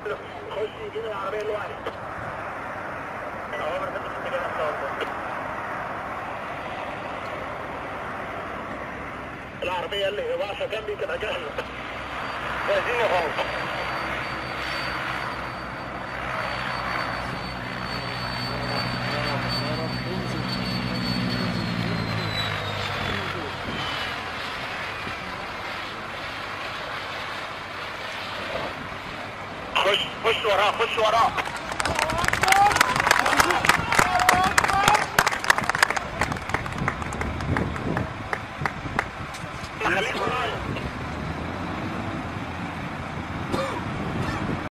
خشي كده العربيه لوحدك اوامر بس في اتجاه الصوت العربيه اللي واقفه جنبي تبقى جاهزه جاهزين يا فندم خش خش وراه خش وراه